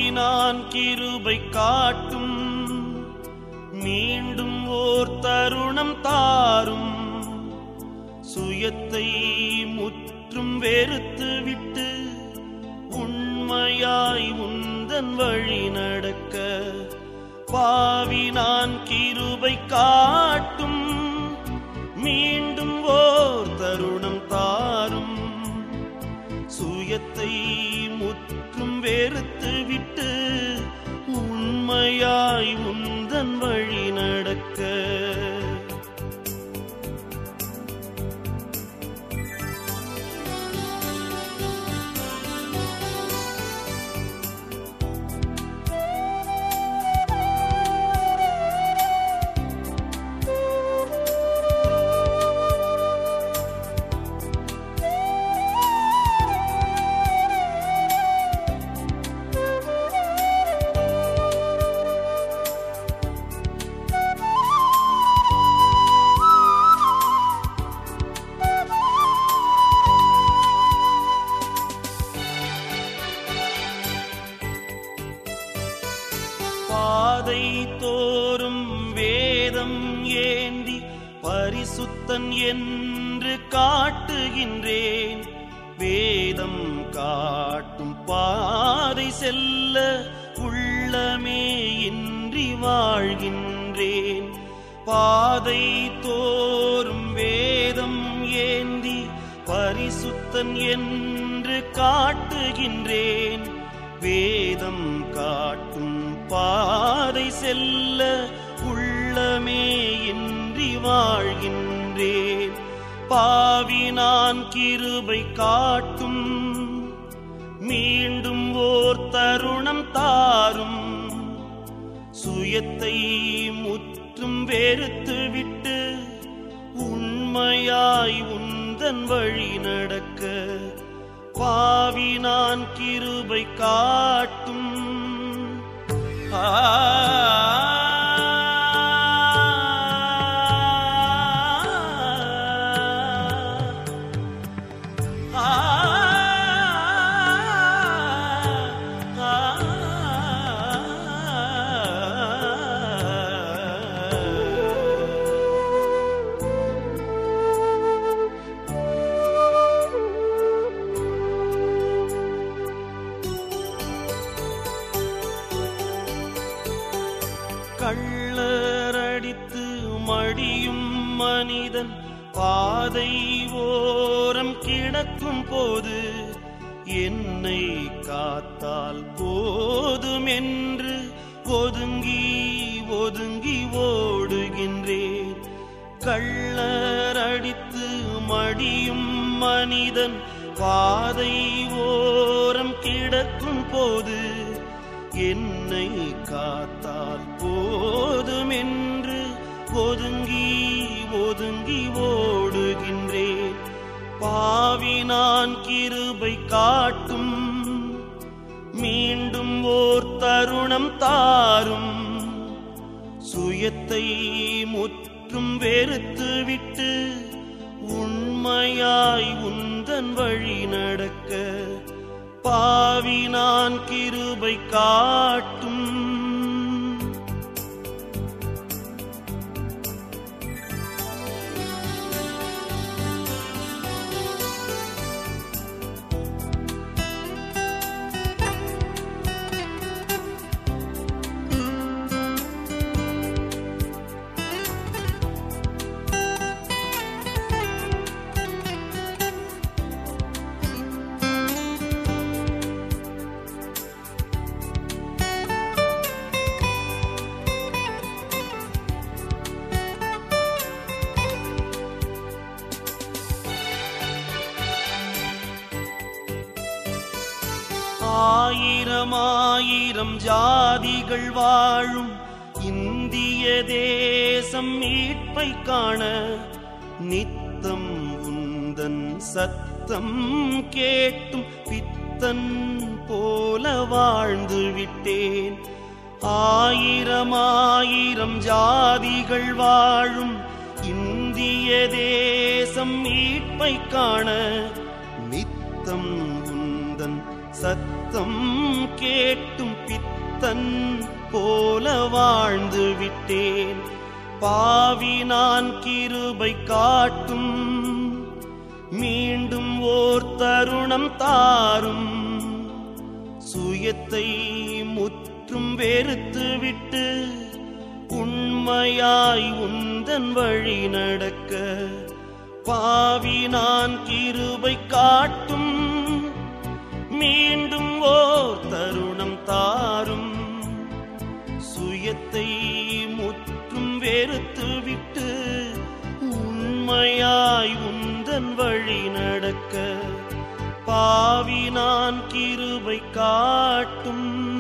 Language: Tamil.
பாவினான் கிருபை காட்டும் மீண்டும் ஓர் தருணம் தாரும் சுயத்தை முற்றும் வெறுத்து விட்டு உண்மையாய் உந்தன் வழி நடக்க பாவினான் கிருபை காட்டும் மீண்டும் ஓர் தருணம் தாரும் சுயத்தை முற்றும் வெறுத்து விட்டு உண்மையாய் உந்தன் வழி நடக்க பாதை தோறும் வேதம் ஏந்தி பரிசுத்தன் என்று காட்டுகின்றேன் வேதம் காட்டும் பாதை செல்ல உள்ளமே இன்றி வாழ்கின்றேன் பாதை தோறும் வேதம் ஏந்தி பரிசுத்தன் என்று காட்டுகின்றேன் வேதம் காட்டும் பாதை செல்ல உள்ளமே இன்றி வாழ்கின்றேன் பாவி நான் கிருபை காட்டும் மீண்டும் ஓர் தருணம் தாரும் சுயத்தை முற்றும் வெறுத்து விட்டு உண்மையாய் உந்தன் வழி நடக்க பாவி நான் கிருபை காட்டும் ஆ கள்ளரடித்து மடியும் மனிதன் பாதை ஓரம் கிடக்கும் போது என்னை காத்தால் போதும் என்று ஒதுங்கி ஒதுங்கி ஓடுகின்றேன் கள்ளரடித்து மடியும் மனிதன் பாதை ஓரம் கிடக்கும் போது என்னை காத்தால் போதும் என்று ஒதுங்கி ஒதுங்கி ஓடுகின்றேன் பாவி நான் கிருபை காட்டும் மீண்டும் ஓர் தருணம் தாரும் சுயத்தை முற்றும் வெறுத்து விட்டு உண்மையாய் உந்தன் வழி நடக்க பாவி நான் கிருபை காட்டும் ஆயிரம் ஆயிரம் ஜாதிகள் வாழும் இந்திய தேசம் மீட்பை காண நித்தம் உந்தன் சத்தம் கேட்டும் பித்தன் போல வாழ்ந்து விட்டேன் ஆயிரம் ஆயிரம் ஜாதிகள் வாழும் இந்திய தேசம் மீட்பை காண நித்தம் உந்தன் சத்தம் கேட்டும் பித்தன் பக்தன் போல வாழ்ந்து விட்டேன் பாவி நான் கிருபை காட்டும் மீண்டும் ஓர் தருணம் தாரும் சுயத்தை முற்றும் வெறுத்து விட்டு உண்மையாய் உந்தன் வழி நடக்க பாவி நான் கிருபை காட்டும் மீண்டும் ஓர் தருணம் தாரும் சுயத்தை முற்றும் வெறுத்து விட்டு உண்மையாய் உந்தன் வழி நடக்க பாவி நான் கிருபை காட்டும்